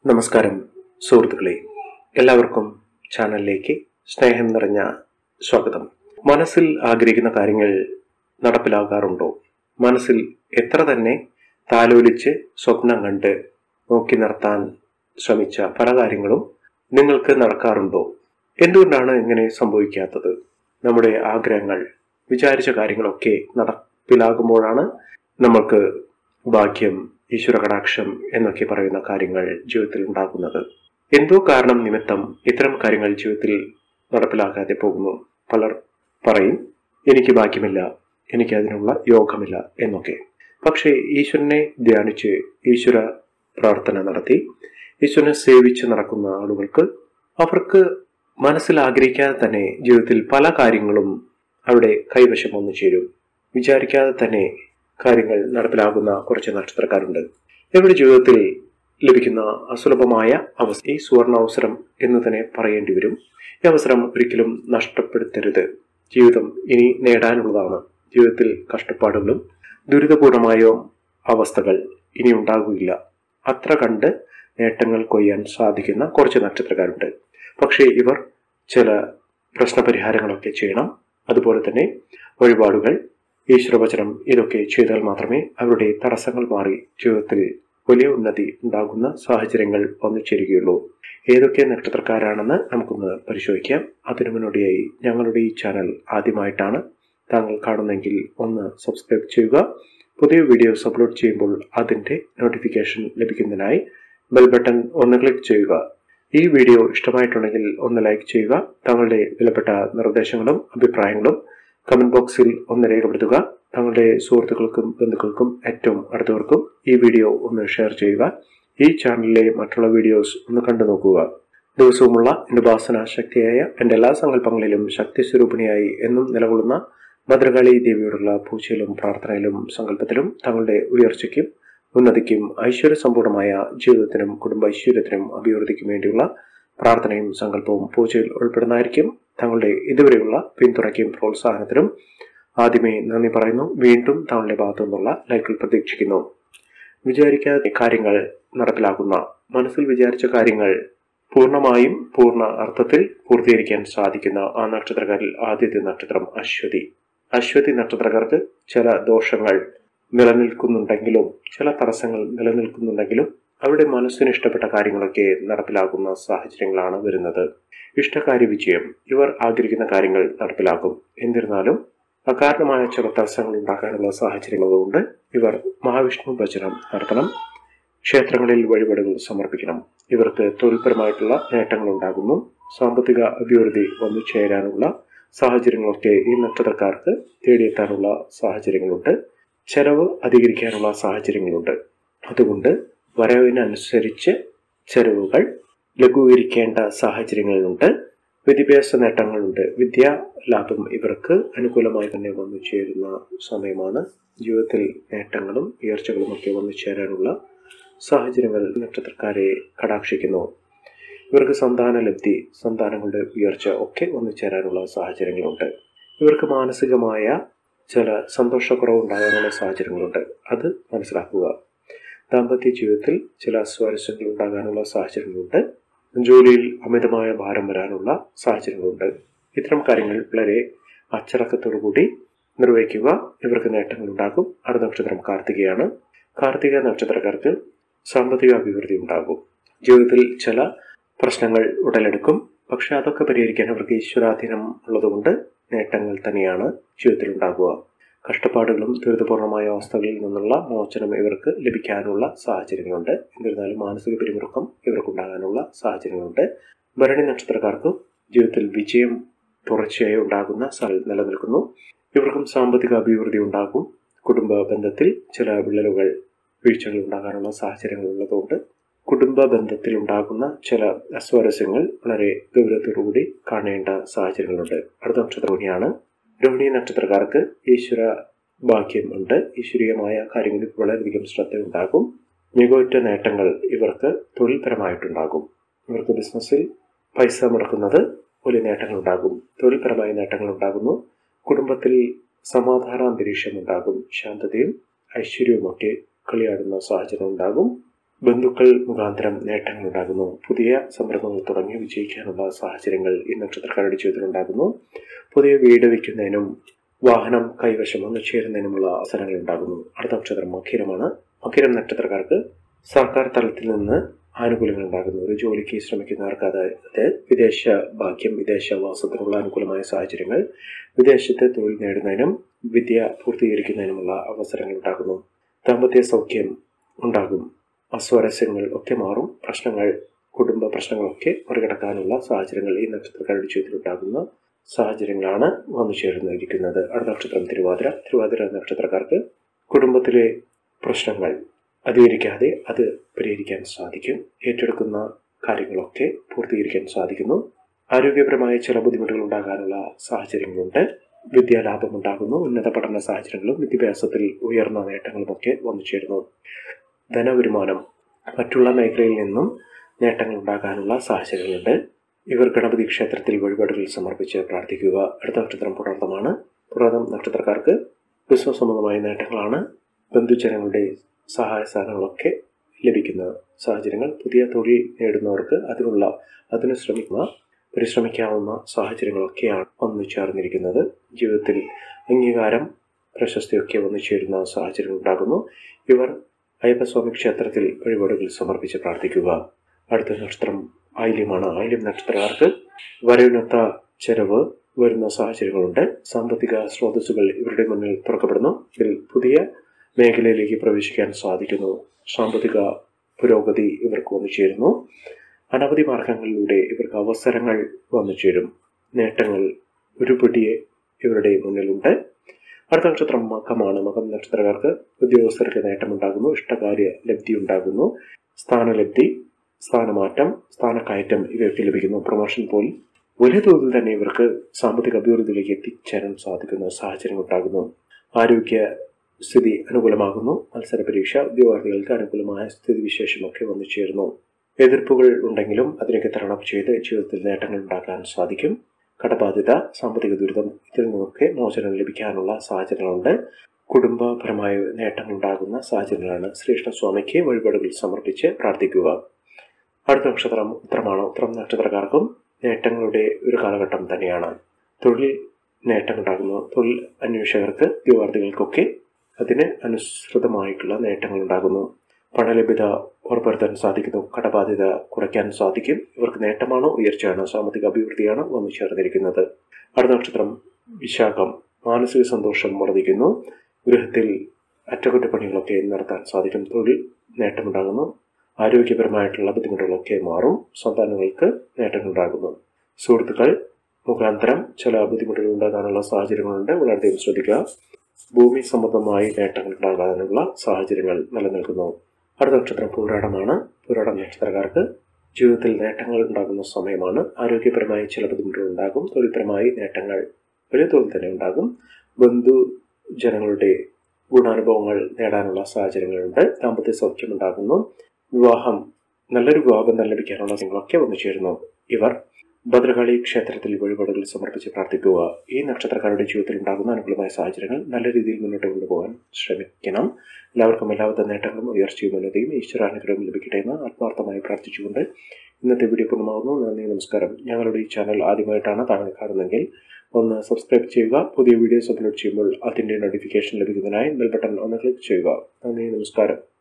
നമസ്കാരം സുഹൃത്തുക്കളെ എല്ലാവർക്കും ചാനലിലേക്ക് സ്നേഹം നിറഞ്ഞ സ്വാഗതം മനസ്സിൽ ആഗ്രഹിക്കുന്ന കാര്യങ്ങൾ നടപ്പിലാകാറുണ്ടോ മനസ്സിൽ എത്ര തന്നെ താലോലിച്ച് സ്വപ്നം കണ്ട് നോക്കി നിർത്താൻ ശ്രമിച്ച പല കാര്യങ്ങളും നിങ്ങൾക്ക് നടക്കാറുണ്ടോ എന്തുകൊണ്ടാണ് ഇങ്ങനെ സംഭവിക്കാത്തത് നമ്മുടെ ആഗ്രഹങ്ങൾ വിചാരിച്ച കാര്യങ്ങളൊക്കെ നടപ്പിലാകുമ്പോഴാണ് നമ്മൾക്ക് ഭാഗ്യം ഈശ്വര കടാക്ഷം എന്നൊക്കെ പറയുന്ന കാര്യങ്ങൾ ജീവിതത്തിൽ ഉണ്ടാകുന്നത് എന്തോ കാരണം നിമിത്തം ഇത്തരം കാര്യങ്ങൾ ജീവിതത്തിൽ നടപ്പിലാക്കാതെ പോകുന്നു പലർ പറയും എനിക്ക് ഭാഗ്യമില്ല എനിക്ക് അതിനുള്ള യോഗമില്ല എന്നൊക്കെ പക്ഷേ ഈശ്വരനെ ധ്യാനിച്ച് ഈശ്വര പ്രാർത്ഥന നടത്തി ഈശ്വരനെ സേവിച്ച് നടക്കുന്ന ആളുകൾക്ക് അവർക്ക് മനസ്സിൽ ആഗ്രഹിക്കാതെ തന്നെ ജീവിതത്തിൽ പല കാര്യങ്ങളും അവിടെ കൈവശം വന്നു ചേരും വിചാരിക്കാതെ തന്നെ കാര്യങ്ങൾ നടപ്പിലാകുന്ന കുറച്ച് നക്ഷത്രക്കാരുണ്ട് ഇവരുടെ ജീവിതത്തിൽ ലഭിക്കുന്ന അസുലഭമായ അവസ്ഥ ഈ സുവർണ അവസരം എന്ന് തന്നെ പറയേണ്ടി വരും ഈ അവസരം ഒരിക്കലും നഷ്ടപ്പെടുത്തരുത് ജീവിതം ഇനി നേടാനുള്ളതാണ് ജീവിതത്തിൽ കഷ്ടപ്പാടുകളും ദുരിതപൂർണമായ അവസ്ഥകൾ ഇനി ഉണ്ടാകുകയില്ല അത്ര കണ്ട് നേട്ടങ്ങൾ കൊയ്യാൻ സാധിക്കുന്ന കുറച്ച് നക്ഷത്രക്കാരുണ്ട് പക്ഷേ ഇവർ ചില പ്രശ്നപരിഹാരങ്ങളൊക്കെ ചെയ്യണം അതുപോലെ തന്നെ വഴിപാടുകൾ ഈശ്വരവചനം ഇതൊക്കെ ചെയ്താൽ മാത്രമേ അവരുടെ തടസ്സങ്ങൾ മാറി ജീവിതത്തിൽ വലിയ ഉന്നതി ഉണ്ടാകുന്ന സാഹചര്യങ്ങൾ വന്നു ചേരുകയുള്ളൂ ഏതൊക്കെ നക്ഷത്രക്കാരാണെന്ന് നമുക്കൊന്ന് പരിശോധിക്കാം അതിനു മുന്നോടിയായി ഞങ്ങളുടെ ഈ ചാനൽ ആദ്യമായിട്ടാണ് താങ്കൾ കാണുന്നെങ്കിൽ ഒന്ന് സബ്സ്ക്രൈബ് ചെയ്യുക പുതിയ വീഡിയോസ് അപ്ലോഡ് ചെയ്യുമ്പോൾ അതിൻ്റെ നോട്ടിഫിക്കേഷൻ ലഭിക്കുന്നതിനായി ബെൽ ബട്ടൺ ഒന്ന് ക്ലിക്ക് ചെയ്യുക ഈ വീഡിയോ ഇഷ്ടമായിട്ടുണ്ടെങ്കിൽ ഒന്ന് ലൈക്ക് ചെയ്യുക താങ്കളുടെ വിലപ്പെട്ട നിർദ്ദേശങ്ങളും അഭിപ്രായങ്ങളും കമന്റ് ബോക്സിൽ ഒന്ന് രേഖപ്പെടുത്തുക തങ്ങളുടെ സുഹൃത്തുക്കൾക്കും ബന്ധുക്കൾക്കും ഏറ്റവും അടുത്തവർക്കും ഈ വീഡിയോ ഒന്ന് ഷെയർ ചെയ്യുക ഈ ചാനലിലെ മറ്റുള്ള വീഡിയോസ് ഒന്ന് കണ്ടു നോക്കുക ദിവസവുമുള്ള എൻ്റെ ഉപാസന ശക്തിയായ എൻ്റെ എല്ലാ സങ്കല്പങ്ങളിലും ശക്തി സ്വരൂപിണിയായി എന്നും നിലകൊള്ളുന്ന ഭദ്രകാളി ദേവിയോടുള്ള പൂജയിലും പ്രാർത്ഥനയിലും സങ്കല്പത്തിലും തങ്ങളുടെ ഉയർച്ചയ്ക്കും ഉന്നതിക്കും ഐശ്വര്യസമ്പൂർണമായ ജീവിതത്തിനും കുടുംബ ഐശ്വര്യത്തിനും അഭിവൃദ്ധിക്കും വേണ്ടിയുള്ള പ്രാർത്ഥനയും സങ്കല്പവും പൂജയിൽ ഉൾപ്പെടുന്നതായിരിക്കും തങ്ങളുടെ ഇതുവരെയുള്ള പിന്തുണയ്ക്കും പ്രോത്സാഹനത്തിനും ആദ്യമേ നന്ദി പറയുന്നു വീണ്ടും തങ്ങളുടെ ഭാഗത്തു നിന്നുള്ള ലൈക്കുകൾ പ്രതീക്ഷിക്കുന്നു വിചാരിക്കാതെ കാര്യങ്ങൾ നടപ്പിലാക്കുന്ന മനസ്സിൽ വിചാരിച്ച കാര്യങ്ങൾ പൂർണ്ണമായും പൂർണ്ണ അർത്ഥത്തിൽ പൂർത്തീകരിക്കാൻ സാധിക്കുന്ന ആ നക്ഷത്രക്കാരിൽ ആദ്യത്തെ നക്ഷത്രം അശ്വതി അശ്വതി നക്ഷത്രക്കാർക്ക് ചില ദോഷങ്ങൾ നിലനിൽക്കുന്നുണ്ടെങ്കിലും ചില തടസ്സങ്ങൾ നിലനിൽക്കുന്നുണ്ടെങ്കിലും അവരുടെ മനസ്സിന് ഇഷ്ടപ്പെട്ട കാര്യങ്ങളൊക്കെ നടപ്പിലാക്കുന്ന സാഹചര്യങ്ങളാണ് വരുന്നത് ഇഷ്ടകാര്യ വിജയം ഇവർ ആഗ്രഹിക്കുന്ന കാര്യങ്ങൾ നടപ്പിലാക്കും എന്നിരുന്നാലും അകാരണമായ ചില തടസ്സങ്ങൾ ഉണ്ടാക്കാനുള്ള സാഹചര്യങ്ങളുണ്ട് ഇവർ മഹാവിഷ്ണു ഭജനം നടത്തണം ക്ഷേത്രങ്ങളിൽ വഴിപാടുകൾ സമർപ്പിക്കണം ഇവർക്ക് തൊഴിൽപരമായിട്ടുള്ള നേട്ടങ്ങൾ ഉണ്ടാകുന്നു സാമ്പത്തിക അഭിവൃദ്ധി വന്നു ചേരാനുള്ള സാഹചര്യങ്ങളൊക്കെ ഈ നക്ഷത്രക്കാർക്ക് തേടിയെത്താനുള്ള സാഹചര്യങ്ങളുണ്ട് ചെലവ് അധികരിക്കാനുള്ള സാഹചര്യങ്ങളുണ്ട് അതുകൊണ്ട് വരവിനനുസരിച്ച് ചെലവുകൾ ലഘൂകരിക്കേണ്ട സാഹചര്യങ്ങളുണ്ട് വിദ്യാഭ്യാസ നേട്ടങ്ങളുണ്ട് വിദ്യാ ലാഭം ഇവർക്ക് അനുകൂലമായി തന്നെ വന്നു ചേരുന്ന സമയമാണ് ജീവിതത്തിൽ നേട്ടങ്ങളും ഉയർച്ചകളും ഒക്കെ വന്നു ചേരാനുള്ള സാഹചര്യങ്ങൾ നക്ഷത്രക്കാരെ കടാക്ഷിക്കുന്നു ഇവർക്ക് സന്താന ലബ്ധി സന്താനങ്ങളുടെ ഉയർച്ച ഒക്കെ വന്നു ചേരാനുള്ള സാഹചര്യങ്ങളുണ്ട് ഇവർക്ക് മാനസികമായ ചില സന്തോഷക്കുറവ് ഉണ്ടാകാനുള്ള സാഹചര്യങ്ങളുണ്ട് അത് മനസ്സിലാക്കുക ദാമ്പത്യ ജീവിതത്തിൽ ചില സ്വാരസ്യങ്ങൾ ഉണ്ടാകാനുള്ള സാഹചര്യങ്ങളുണ്ട് ജോലിയിൽ അമിതമായ ഭാരം വരാനുള്ള സാഹചര്യങ്ങളുണ്ട് ഇത്തരം കാര്യങ്ങൾ വളരെ അച്ചടക്കത്തോടുകൂടി നിർവഹിക്കുക ഇവർക്ക് നേട്ടങ്ങൾ ഉണ്ടാകും അടുത്ത നക്ഷത്രം കാർത്തികയാണ് കാർത്തിക നക്ഷത്രക്കാർക്ക് സാമ്പത്തിക അഭിവൃദ്ധി ഉണ്ടാകും ജീവിതത്തിൽ ചില പ്രശ്നങ്ങൾ ഉടലെടുക്കും പക്ഷെ അതൊക്കെ പരിഹരിക്കാൻ അവർക്ക് ഈശ്വരാധീനം ഉള്ളതുകൊണ്ട് നേട്ടങ്ങൾ തന്നെയാണ് ജീവിതത്തിൽ ഉണ്ടാകുക കഷ്ടപ്പാടുകളും ദുരിതപൂർണമായ അവസ്ഥകളിൽ നിന്നുള്ള മോചനം ഇവർക്ക് ലഭിക്കാനുള്ള സാഹചര്യങ്ങളുണ്ട് എന്നിരുന്നാലും മാനസിക പിരിമുറുക്കം ഇവർക്കുണ്ടാകാനുള്ള സാഹചര്യങ്ങളുണ്ട് ഭരണി നക്ഷത്രക്കാർക്ക് ജീവിതത്തിൽ വിജയം തുടർച്ചയായി ഉണ്ടാകുന്ന നിലനിൽക്കുന്നു ഇവർക്കും സാമ്പത്തിക അഭിവൃദ്ധി ഉണ്ടാകും കുടുംബ ബന്ധത്തിൽ ചില വിള്ളലുകൾ വീഴ്ചകൾ ഉണ്ടാകാനുള്ള സാഹചര്യങ്ങൾ ഉള്ളതുകൊണ്ട് കുടുംബ ബന്ധത്തിൽ ഉണ്ടാകുന്ന ചില അസ്വാരസ്യങ്ങൾ വളരെ ഗൗരവത്തോടുകൂടി കാണേണ്ട സാഹചര്യങ്ങളുണ്ട് അടുത്ത നക്ഷത്രം രോഹിണിയാണ് രോഹിണി നക്ഷത്രക്കാർക്ക് ഈശ്വര ഭാഗ്യം ഉണ്ട് ഈശ്വരീയമായ കാര്യങ്ങളിൽ വളരെയധികം ശ്രദ്ധ ഉണ്ടാകും മികവുറ്റ നേട്ടങ്ങൾ ഇവർക്ക് തൊഴിൽപരമായിട്ടുണ്ടാകും ഇവർക്ക് ബിസിനസ്സിൽ പൈസ മുടക്കുന്നത് വലിയ നേട്ടങ്ങൾ ഉണ്ടാകും തൊഴിൽപരമായ നേട്ടങ്ങൾ ഉണ്ടാകുന്നു കുടുംബത്തിൽ സമാധാന അന്തരീക്ഷം ഉണ്ടാകും ശാന്തതയും ഐശ്വര്യവുമൊക്കെ കളിയാടുന്ന സാഹചര്യം ഉണ്ടാകും ബന്ധുക്കൾ മുഖാന്തരം നേട്ടങ്ങൾ ഉണ്ടാകുന്നു പുതിയ സംരംഭങ്ങൾ തുടങ്ങി വിജയിക്കാനുള്ള സാഹചര്യങ്ങൾ ഈ നക്ഷത്രക്കാരുടെ ജീവിതത്തിൽ ഉണ്ടാകുന്നു പുതിയ വീട് വയ്ക്കുന്നതിനും വാഹനം കൈവശം വന്നു ചേരുന്നതിനുമുള്ള അവസരങ്ങൾ ഉണ്ടാകുന്നു അടുത്ത നക്ഷത്രം മഖിരമാണ് മഖിരം നക്ഷത്രക്കാർക്ക് സർക്കാർ തലത്തിൽ നിന്ന് ആനുകൂല്യങ്ങൾ ഉണ്ടാകുന്നു ഒരു ജോലിക്ക് ശ്രമിക്കുന്നവർക്ക് അതായത് വിദേശ ഭാഗ്യം വിദേശവാസത്തിനുള്ള അനുകൂലമായ സാഹചര്യങ്ങൾ വിദേശത്ത് തൊഴിൽ നേടുന്നതിനും വിദ്യ പൂർത്തീകരിക്കുന്നതിനുമുള്ള അവസരങ്ങൾ ഉണ്ടാകുന്നു ദാമ്പത്യ സൗഖ്യം ഉണ്ടാകും അസ്വാരസ്യങ്ങൾ ഒക്കെ മാറും പ്രശ്നങ്ങൾ കുടുംബ പ്രശ്നങ്ങളൊക്കെ മറികടക്കാനുള്ള സാഹചര്യങ്ങൾ ഈ നക്ഷത്രക്കാരുടെ ജീവിതത്തിൽ ഉണ്ടാകുന്ന സാഹചര്യങ്ങളാണ് വന്നു ചേർന്നിരിക്കുന്നത് അടുത്ത നക്ഷത്രം തിരുവാതിര തിരുവാതിര നക്ഷത്രക്കാർക്ക് കുടുംബത്തിലെ പ്രശ്നങ്ങൾ അധികരിക്കാതെ അത് പരിഹരിക്കാൻ സാധിക്കും ഏറ്റെടുക്കുന്ന കാര്യങ്ങളൊക്കെ പൂർത്തീകരിക്കാൻ സാധിക്കുന്നു ആരോഗ്യപരമായ ചില ബുദ്ധിമുട്ടുകൾ ഉണ്ടാകാനുള്ള സാഹചര്യങ്ങളുണ്ട് വിദ്യാലാഭം ഉണ്ടാകുന്നു ഉന്നത പഠന സാഹചര്യങ്ങളും വിദ്യാഭ്യാസത്തിൽ ഉയർന്ന നേട്ടങ്ങളുമൊക്കെ വന്നു ചേരുന്നു ധനവരുമാനം മറ്റുള്ള മേഖലയിൽ നിന്നും നേട്ടങ്ങൾ ഉണ്ടാകാനുള്ള സാഹചര്യങ്ങളുണ്ട് ഇവർ ഗണപതി ക്ഷേത്രത്തിൽ വഴിപാടുകൾ സമർപ്പിച്ച് പ്രാർത്ഥിക്കുക അടുത്ത നക്ഷത്രം പുണർത്തമാണ് പുണർത്തം നക്ഷത്രക്കാർക്ക് ബിസിനസ് സംബന്ധമായ നേട്ടങ്ങളാണ് ബന്ധുജനങ്ങളുടെ സഹായ സഹകരണങ്ങളൊക്കെ ലഭിക്കുന്ന സാഹചര്യങ്ങൾ പുതിയ തൊഴിൽ നേടുന്നവർക്ക് അതിനുള്ള അതിന് ശ്രമിക്കുന്ന പരിശ്രമിക്കാവുന്ന സാഹചര്യങ്ങളൊക്കെയാണ് വന്നു ചേർന്നിരിക്കുന്നത് ജീവിതത്തിൽ അംഗീകാരം പ്രശസ്തിയൊക്കെ വന്നു ചേരുന്ന സാഹചര്യങ്ങൾ ഉണ്ടാകുന്നു ഇവർ അയ്യപ്പസ്വാമി ക്ഷേത്രത്തിൽ വഴിപാടുകൾ സമർപ്പിച്ച് പ്രാർത്ഥിക്കുക അടുത്ത നക്ഷത്രം ആയില്യമാണ് ആയില്യം നക്ഷത്രക്കാർക്ക് വരവിനൊത്ത ചെലവ് വരുന്ന സാഹചര്യങ്ങളുണ്ട് സാമ്പത്തിക സ്രോതസ്സുകൾ ഇവരുടെ മുന്നിൽ തുറക്കപ്പെടുന്നു ഇതിൽ പുതിയ മേഖലയിലേക്ക് പ്രവേശിക്കാൻ സാധിക്കുന്നു സാമ്പത്തിക പുരോഗതി ഇവർക്ക് വന്നു ചേരുന്നു അനവധി മാർഗങ്ങളിലൂടെ ഇവർക്ക് അവസരങ്ങൾ വന്നു ചേരും നേട്ടങ്ങൾ ഒരുപിടിയെ ഇവരുടെ മുന്നിലുണ്ട് അടുത്ത നക്ഷത്രം മകമാണ് മകം നക്ഷത്രക്കാർക്ക് ഉദ്യോഗസ്ഥർക്ക് നേട്ടമുണ്ടാകുന്നു ഇഷ്ടകാര്യ ലബ്ധി ഉണ്ടാകുന്നു സ്ഥാനലബ്ധി സ്ഥാനമാറ്റം സ്ഥാനക്കയറ്റം ഇവയൊക്കെ ലഭിക്കുന്നു പ്രൊമോഷൻ പോലും വലിയ തോതിൽ തന്നെ ഇവർക്ക് സാമ്പത്തിക അഭിവൃദ്ധിയിലേക്ക് എത്തിച്ചേരാൻ സാധിക്കുന്ന സാഹചര്യം ഉണ്ടാകുന്നു ആരോഗ്യ സ്ഥിതി അനുകൂലമാകുന്നു മത്സര പരീക്ഷ ഉദ്യോഗാർത്ഥികൾക്ക് അനുകൂലമായ സ്ഥിതിവിശേഷമൊക്കെ വന്നു ചേരുന്നു എതിർപ്പുകൾ ഉണ്ടെങ്കിലും അതിനൊക്കെ തരണം ചെയ്ത് ജീവിതത്തിൽ നേട്ടങ്ങൾ ഉണ്ടാക്കാൻ സാധിക്കും കടബാധ്യത സാമ്പത്തിക ദുരിതം ഇതിൽ നിന്നൊക്കെ മോചനം ലഭിക്കാനുള്ള സാഹചര്യങ്ങളുണ്ട് കുടുംബപരമായ നേട്ടങ്ങൾ ഉണ്ടാകുന്ന സാഹചര്യങ്ങളാണ് ശ്രീകൃഷ്ണസ്വാമിക്ക് വഴിപാടുകൾ സമർപ്പിച്ച് പ്രാർത്ഥിക്കുക അടുത്ത നക്ഷത്രം ഉത്തരമാണ് ഉത്തരം നക്ഷത്രക്കാർക്കും നേട്ടങ്ങളുടെ ഒരു കാലഘട്ടം തന്നെയാണ് തൊഴിൽ നേട്ടമുണ്ടാകുന്നു തൊഴിൽ അന്വേഷകർക്ക് ഉദ്യോഗാർത്ഥികൾക്കൊക്കെ അതിന് അനുസൃതമായിട്ടുള്ള നേട്ടങ്ങൾ ഉണ്ടാകുന്നു പണലഭ്യത ഉറപ്പുവരുത്താൻ സാധിക്കുന്നു കടബാധ്യത കുറയ്ക്കാൻ സാധിക്കും ഇവർക്ക് നേട്ടമാണോ ഉയർച്ചയാണ് സാമ്പത്തിക അഭിവൃദ്ധിയാണ് വന്നു ചേർന്നിരിക്കുന്നത് അടുത്ത നക്ഷത്രം വിശാഖം മാനസിക സന്തോഷം വർദ്ധിക്കുന്നു ഗൃഹത്തിൽ അറ്റകുറ്റപ്പണികളൊക്കെ നടത്താൻ സാധിക്കും തൊഴിൽ നേട്ടമുണ്ടാകുന്നു ആരോഗ്യപരമായിട്ടുള്ള ബുദ്ധിമുട്ടുകളൊക്കെ മാറും സന്താനങ്ങൾക്ക് നേട്ടങ്ങളുണ്ടാകുന്നു സുഹൃത്തുക്കൾ മുഖാന്തരം ചില ബുദ്ധിമുട്ടുകൾ ഉണ്ടാകാനുള്ള സാഹചര്യങ്ങളുണ്ട് വളരെയധികം ശ്രദ്ധിക്കുക ഭൂമി സംബന്ധമായി നേട്ടങ്ങൾ ഉണ്ടാകാനുള്ള സാഹചര്യങ്ങൾ നിലനിൽക്കുന്നു അടുത്ത നക്ഷത്രം പൂരാടമാണ് പൂരാടം നക്ഷത്രക്കാർക്ക് ജീവിതത്തിൽ നേട്ടങ്ങൾ ഉണ്ടാകുന്ന സമയമാണ് ആരോഗ്യപരമായ ചില ബുദ്ധിമുട്ടുകൾ ഉണ്ടാകും തൊഴിൽപരമായി നേട്ടങ്ങൾ വലിയ തോതിൽ തന്നെ ഉണ്ടാകും ബന്ധു ജനങ്ങളുടെ ഗുണാനുഭവങ്ങൾ നേടാനുള്ള സാഹചര്യങ്ങളുണ്ട് ദാമ്പത്യ സൗഖ്യം ഉണ്ടാകുന്നു വിവാഹം നല്ലൊരു വിവാഹബന്ധം ലഭിക്കാനുള്ള കാര്യങ്ങളൊക്കെ വന്നു ചേരുന്നു ഇവർ ഭദ്രകാളി ക്ഷേത്രത്തിൽ വഴിപാടുകൾ സമർപ്പിച്ച് പ്രാർത്ഥിക്കുക ഈ നക്ഷത്രക്കാരുടെ ജീവിതത്തിൽ ഉണ്ടാകുന്ന അനുകൂലമായ സാഹചര്യങ്ങൾ നല്ല രീതിയിൽ മുന്നോട്ട് കൊണ്ടുപോകാൻ ശ്രമിക്കണം എല്ലാവർക്കും എല്ലാവിധ നേട്ടങ്ങളും ഉയർച്ചയും ഉന്നതിയും ഈശ്വരാനുഗ്രഹം ലഭിക്കട്ടെ എന്ന് ആത്മാർത്ഥമായി പ്രാർത്ഥിച്ചുകൊണ്ട് ഇന്നത്തെ വീഡിയോ പൂർണ്ണമാകുന്നു നന്ദി നമസ്കാരം ഞങ്ങളുടെ ഈ ചാനൽ ആദ്യമായിട്ടാണ് താങ്കൾ കാണുന്നതെങ്കിൽ ഒന്ന് സബ്സ്ക്രൈബ് ചെയ്യുക പുതിയ വീഡിയോസ് അപ്ലോഡ് ചെയ്യുമ്പോൾ അതിൻ്റെ നോട്ടിഫിക്കേഷൻ ലഭിക്കുന്നതിനായി ബെൽ ബട്ടൺ ഒന്ന് ക്ലിക്ക് ചെയ്യുക നന്ദി നമസ്കാരം